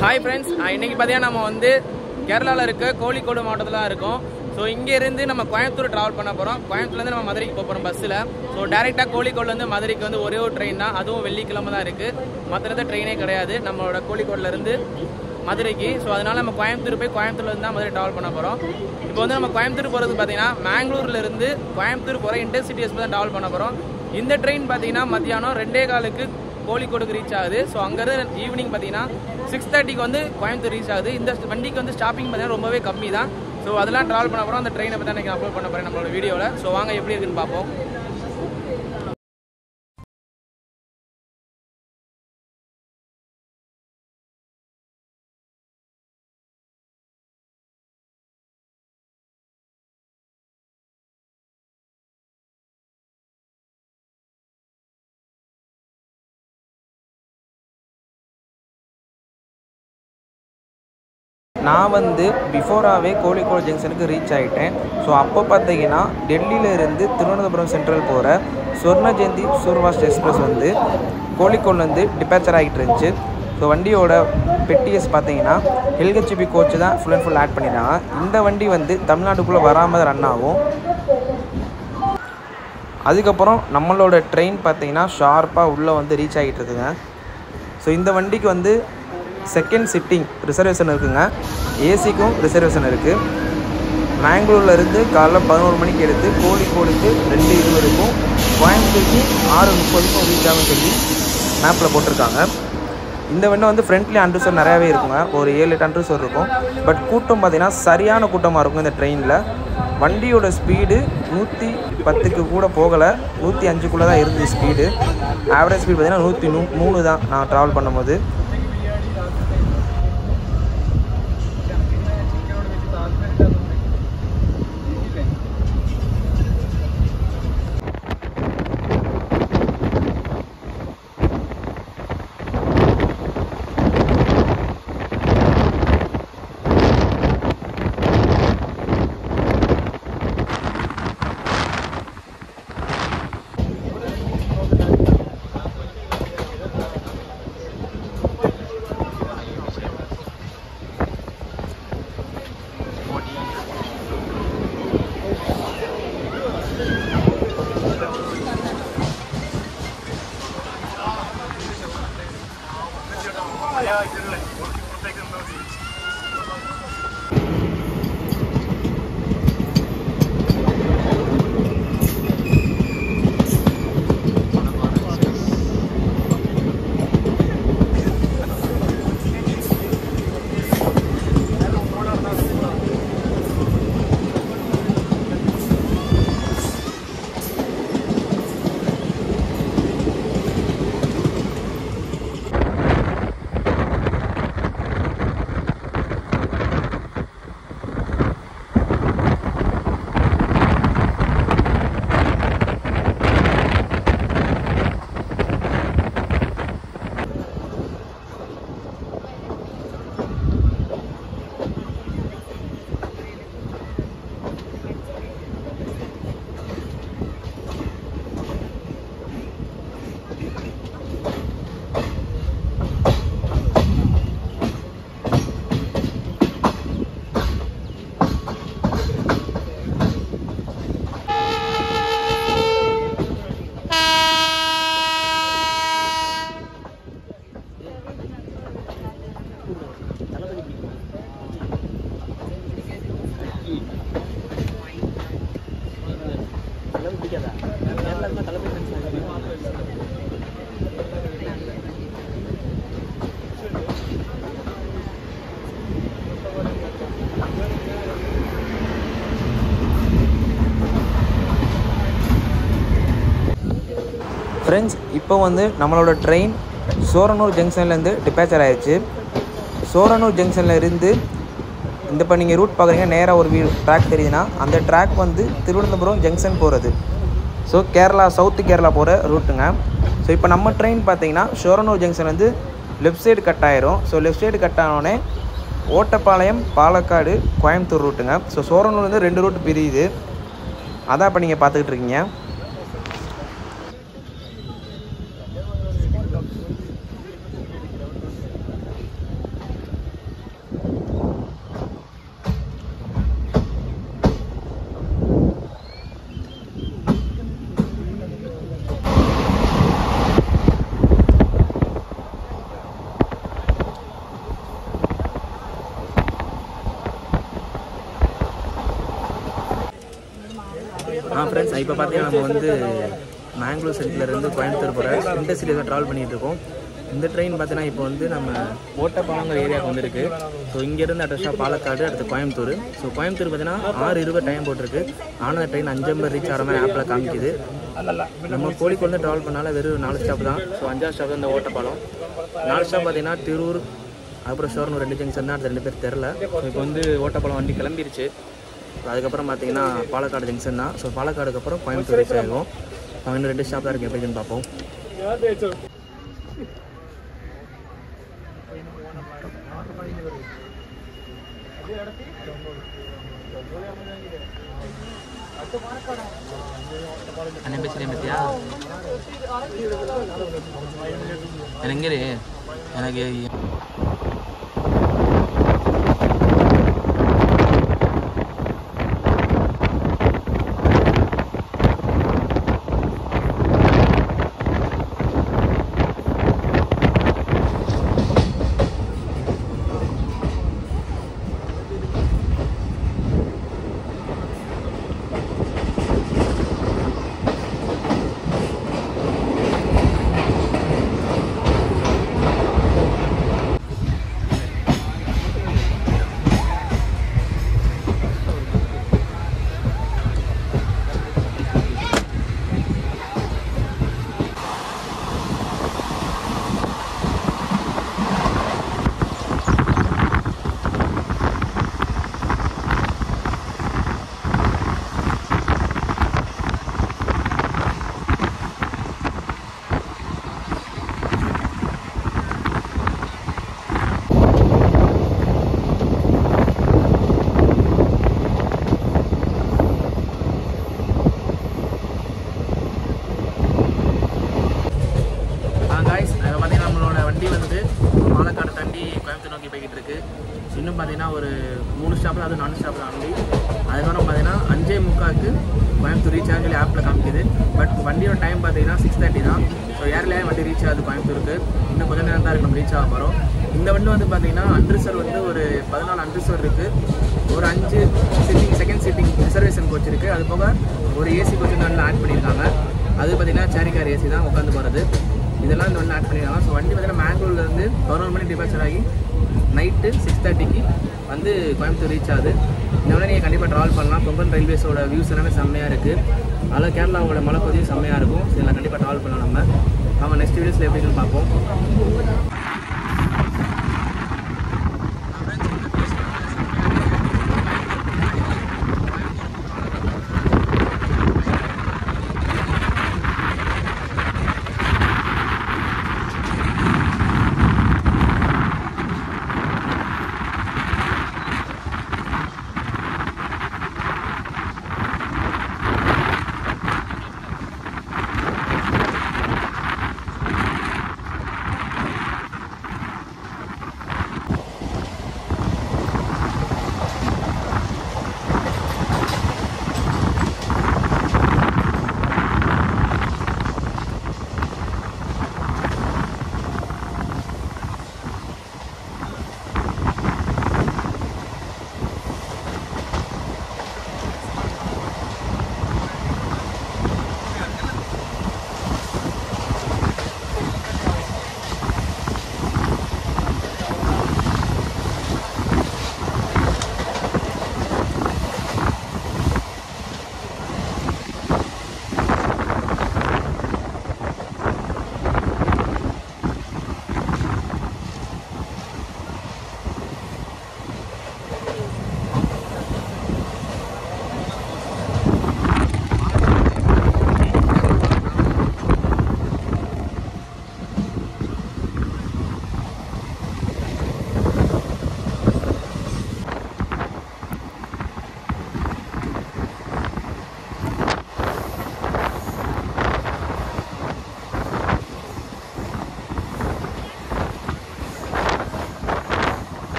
hi friends இன்னைக்கு பார்த்தீங்கன்னா நம்ம வந்து கேரளாவில் இருக்க கோழிக்கோடு மாவட்டத்தில் தான் இருக்கோம் ஸோ இங்கேருந்து நம்ம கோயம்புத்தூர் ட்ராவல் பண்ண போகிறோம் கோயம்புத்தூர்லேருந்து நம்ம மதுரைக்கு போக போகிறோம் பஸ்ஸில் ஸோ டேரெக்டாக கோழிக்கோட்லேருந்து மதுரைக்கு வந்து ஒரே ஒரு ட்ரெயின் தான் அதுவும் வெள்ளிக்கிழமை தான் இருக்குது மற்ற ட்ரெயினே கிடையாது நம்மளோட கோழிக்கோட்லேருந்து மதுரைக்கு ஸோ அதனால நம்ம கோயம்புத்தூர் போய் கோயம்புத்தூர்லேருந்து தான் மதுரை ட்ராவல் பண்ண போகிறோம் இப்போ வந்து நம்ம கோயம்புத்தூர் போகிறது பார்த்தீங்கன்னா மேங்களூர்லேருந்து கோயம்புத்தூர் போகிற இன்டர்சிட்டி எக்ஸ்பிரஸ் தான் ட்ராவல் பண்ண போகிறோம் இந்த ட்ரெயின் பார்த்தீங்கன்னா மத்தியானம் ரெண்டே காலுக்கு கோழிக்கோடுக்கு ரீச் ஆகுது ஸோ அங்கேருந்து ஈவினிங் பார்த்தீங்கன்னா சிக்ஸ் தேர்ட்டிக்கு வந்து கோயம்புத்தூர் ரீச் ஆகுது இந்த வண்டிக்கு வந்து ஸ்டாப்பிங் பார்த்தீங்கன்னா ரொம்பவே கம்மி தான் ஸோ அதெல்லாம் ட்ராவல் பண்ண போகிறோம் அந்த ட்ரெயினை பற்றி நான் அப்லோட் பண்ண போகிறேன் நம்மளோட வீடியோவில் ஸோ வாங்க எப்படி இருக்குன்னு பார்ப்போம் நான் வந்து பிஃபோராகவே கோழிக்கோடு ஜங்ஷனுக்கு ரீச் ஆகிட்டேன் ஸோ அப்போ பார்த்தீங்கன்னா டெல்லியிலேருந்து திருவனந்தபுரம் சென்ட்ரல் போகிற சொர்ண ஜெயந்தி சூர்வாஸ்ட் எக்ஸ்பிரஸ் வந்து கோழிக்கோட்லேருந்து டிபேச்சர் ஆகிட்டு இருந்துச்சு ஸோ வண்டியோட பெட்டிஎஸ் பார்த்தீங்கன்னா எல்ஹெச்பி கோச் தான் ஃபுல் அண்ட் ஃபுல் ஆட் பண்ணிட்டாங்க இந்த வண்டி வந்து தமிழ்நாட்டுக்குள்ளே வராமல் ரன் ஆகும் அதுக்கப்புறம் நம்மளோட ட்ரெயின் பார்த்தீங்கன்னா ஷார்ப்பாக உள்ளே வந்து ரீச் ஆகிட்டு இருக்குங்க ஸோ இந்த வண்டிக்கு வந்து செகண்ட் சிட்டிங் ரிசர்வேஷன் இருக்குங்க ஏசிக்கும் ரிசர்வேஷன் இருக்குது மேங்களூர்லேருந்து காலைல பதினோரு மணிக்கு எடுத்து கோழிக்கோடுக்கு ரெண்டு இருபதுக்கும் கோயம்புத்தூருக்கு ஆறு முப்பதுக்கும் ரீச் ஆகும் சொல்லி மேப்பில் போட்டிருக்காங்க இந்த வண்டி வந்து ஃப்ரண்ட்லி அண்ட்ரூசர் நிறையாவே இருக்குங்க ஒரு ஏழு எட்டு அண்ட்ரூசர் இருக்கும் பட் கூட்டம் பார்த்தீங்கன்னா சரியான கூட்டமாக இருக்கும் இந்த ட்ரெயினில் வண்டியோட ஸ்பீடு நூற்றி பத்துக்கு கூட போகலை நூற்றி அஞ்சுக்குள்ளே தான் இருந்துச்சு ஸ்பீடு ஆவரேஜ் ஸ்பீடு பார்த்தீங்கன்னா நூற்றி நூ மூணு தான் நான் ட்ராவல் பண்ணும்போது ஃப்ரெண்ட்ஸ் இப்போ வந்து நம்மளோட ட்ரெயின் சோரனூர் ஜங்ஷன்லேருந்து டிபேச்சர் ஆயிடுச்சு சோரனூர் ஜங்ஷனில் இருந்து இந்த இப்போ நீங்கள் ரூட் பார்க்குறீங்க நேராக ஒரு வீ ட்ராக் தெரியுதுன்னா அந்த ட்ராக் வந்து திருவனந்தபுரம் ஜங்ஷன் போகிறது ஸோ கேரளா சவுத்து கேரளா போகிற ரூட்டுங்க ஸோ இப்போ நம்ம ட்ரெயின் பார்த்தீங்கன்னா ஷோரனூர் ஜங்ஷன் வந்து லெஃப்ட் சைடு கட் ஆயிரும் ஸோ லெஃப்ட் சைடு கட் ஆனோடனே ஓட்டப்பாளையம் பாலக்காடு கோயம்புத்தூர் ரூட்டுங்க ஸோ சோரனூர் வந்து ரெண்டு ரூட் பிரியுது அதான் இப்போ நீங்கள் பார்த்துக்கிட்டு இருக்கீங்க ஆ ஃப்ரெண்ட்ஸ் இப்போ பார்த்தீங்கன்னா நம்ம வந்து மேங்களூர் சைட்லேருந்து கோயம்புத்தூர் போகிற இண்டஸ்ட்ரியில் தான் ட்ராவல் பண்ணிகிட்டு இருக்கோம் இந்த ட்ரெயின் பார்த்தீங்கன்னா இப்போ வந்து நம்ம ஓட்டப்பாலங்கிற ஏரியாவுக்கு வந்திருக்கு ஸோ இங்கேருந்து அட்ரஸாக பாலக்காடு அடுத்து கோயம்புத்தூர் ஸோ கோயம்புத்தூர் பார்த்தீங்கன்னா ஆறு இருபது டைம் போட்டிருக்கு ஆனால் ட்ரெயின் அஞ்சம்பது ரீச் ஆகிற மாதிரி ஆப்பில் காமிக்குது நம்ம கோழிக்கோடு ட்ராவல் பண்ணால வெறும் நாலு ஸ்டாப் தான் ஸோ அஞ்சாவது ஸ்டாப் தான் இந்த ஓட்டப்பாலம் நாலு ஸ்டாப் பார்த்தீங்கன்னா திருவூர் அப்புறம் ஷோர்னூர் ரெண்டு ஜங்ஷன் தான் அடுத்த ரெண்டு பேர் தெரில ஸோ இப்போ வந்து ஓட்டப்பாலம் வண்டி கிளம்பிருச்சு அதுக்கப்புறம் பார்த்தீங்கன்னா பாலக்காடு ஜங்ஷன் தான் ஸோ பாலக்காடுக்கு அப்புறம் கோயம்புத்தூர் ரீச் ஆகும் அவங்க இன்னும் ரெண்டு ஸ்டாப் தான் இருக்கு எப்படின்னு பார்ப்போம் அண்ணன் பேசுகிறேன் பத்தியா எனக்கு எனக்கு ஆ காய்ஸ் இப்போ பார்த்தீங்கன்னா நம்மளோட வண்டி வந்து பாலக்காடு தாண்டி கோயம்புத்தூர் நோக்கி போய்கிட்டு இருக்கு இன்னும் பார்த்தீங்கன்னா ஒரு மூணு ஸ்டாப்பில் அது நாலு ஸ்டாப்பில் வண்டி அதுக்கப்புறம் பார்த்தீங்கன்னா அஞ்சே முக்காக்கு கோயம்புத்தூர் ரீச் ஆகி ஆப்பில் காமிக்குது பட் வண்டியோட டைம் பார்த்தீங்கன்னா சிக்ஸ் தேர்ட்டி தான் ஸோ ஏர்லேயே வண்டி ரீச் ஆகுது கோயம்புத்தூருக்கு இன்னும் கொஞ்சம் நேரம் தான் இருக்கு நம்ம ரீச் ஆக போகிறோம் இந்த வண்டி வந்து பார்த்தீங்கன்னா அன்ரிசர்வ் வந்து ஒரு பதினாலு அன்ரிசர்வ் இருக்குது ஒரு அஞ்சு sitting second sitting reservation coach இருக்குது அது போக ஒரு ஏசி கோச் வந்து நல்லா ஆட் பண்ணியிருக்காங்க அது பார்த்தீங்கன்னா சேரிகார் ஏசி தான் உட்காந்து போகிறது இதெல்லாம் இந்த வண்டி ஆட் பண்ணியிருக்காங்க ஸோ வண்டி பார்த்தீங்கன்னா மேங்களூர்லேருந்து பதினொரு மணி டிபார்ச்சர் ஆகி நைட்டு சிக்ஸ் தேர்ட்டிக்கு வந்து கோயம்புத்தூர் ரீச் ஆகுது இந்த விட நீங்கள் கண்டிப்பாக ட்ராவல் பண்ணலாம் கொங்கன் ரயில்வேஸோட வியூஸ் எல்லாமே செம்மையாக இருக்குது அதில் கேரளாவோட மலைப்பகுதியும் செம்மையாக இருக்கும் ஸோ இதெல்லாம் கண்டிப்பாக ட்ராவல் பண்ணலாம் நம்ம நம்ம நெக்ஸ்ட் வீடியோஸில் எப்படின்னு பார்ப்போம்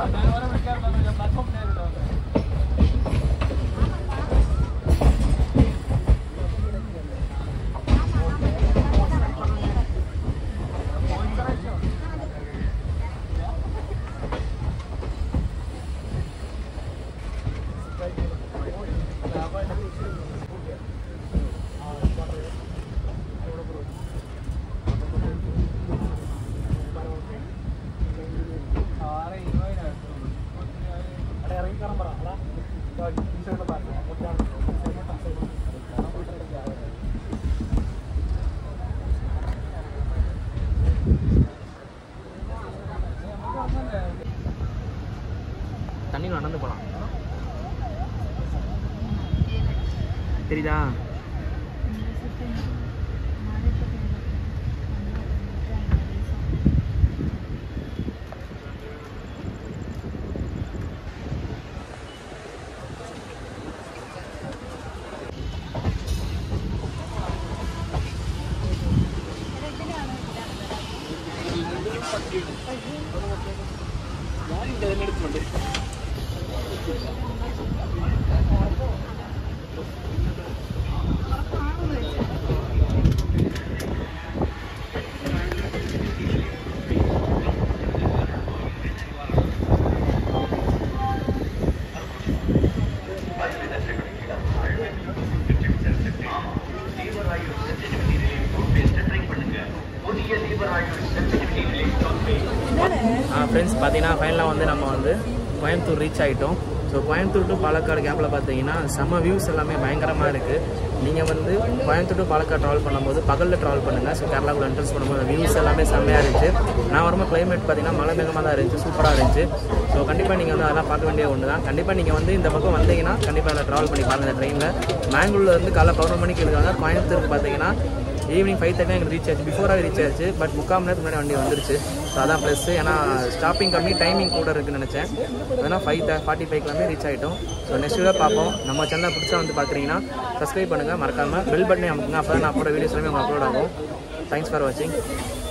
தண்ணியில் நடந்து போகலாம் தெரியுதா ஃப்ரெண்ட்ஸ் பார்த்தீங்கன்னா ஃபைனலாக வந்து நம்ம வந்து கோயம்புத்தூர் ரீச் ஆகிட்டோம் ஸோ கோயம்புத்தூர் டு பாலக்காடு கேப்பில் பார்த்தீங்கன்னா செம்ம வியூஸ் எல்லாமே பயங்கரமாக இருக்குது நீங்கள் வந்து கோயம்புத்தூர் டு பாலக்காடு ட்ராவல் பண்ணும்போது பகலில் ட்ராவல் பண்ணுங்கள் ஸோ கேரளாக்குள்ள என்ட்ரன்ஸ் பண்ணும்போது வியூஸ் எல்லாமே செம்மையாக இருந்துச்சு நான் வரும்போது கிளைமேட் பார்த்தீங்கன்னா மழை மேகமாக தான் இருந்துச்சு சூப்பராக இருந்துச்சு ஸோ கண்டிப்பாக நீங்கள் வந்து அதெல்லாம் பார்க்க வேண்டிய ஒன்று தான் கண்டிப்பாக நீங்கள் வந்து இந்த பக்கம் வந்தீங்கன்னா கண்டிப்பாக அதில் ட்ராவல் பண்ணி பாருங்கள் இந்த ட்ரெயினில் மேங்களூர்ல இருந்து காலைல பதினொரு மணிக்கு இருக்காங்க கோயம்புத்தூருக்கு பார்த்தீங்கன்னா ஈவினிங் ஃபைவ் தேர்ட்டி எங்களுக்கு ரீச் ஆச்சு பிஃபோராக ரீச் ஆச்சு பட் முக்கால் மணி நேரத்துக்கு முன்னாடி வண்டி வந்துருச்சு ஸோ அதான் ப்ளஸ் ஏன்னா ஸ்டாப்பிங் கம்மி டைமிங் கூட இருக்குன்னு நினச்சேன் அதனால் ஃபைவ் ஃபார்ட்டி ஃபைவ்க்குலாமே ரீச் ஆகிட்டோம் ஸோ நெக்ஸ்ட் வீடியோ பார்ப்போம் நம்ம சேனல் பிடிச்சா வந்து பார்க்குறீங்கன்னா சப்ஸ்கிரைப் பண்ணுங்கள் மறக்காமல் பெல் பட்டனை அமுக்குங்க அப்போ தான் நான் போகிற வீடியோஸ் எல்லாமே உங்களுக்கு அப்லோட் ஆகும் தேங்க்ஸ் ஃபார் வாட்சிங்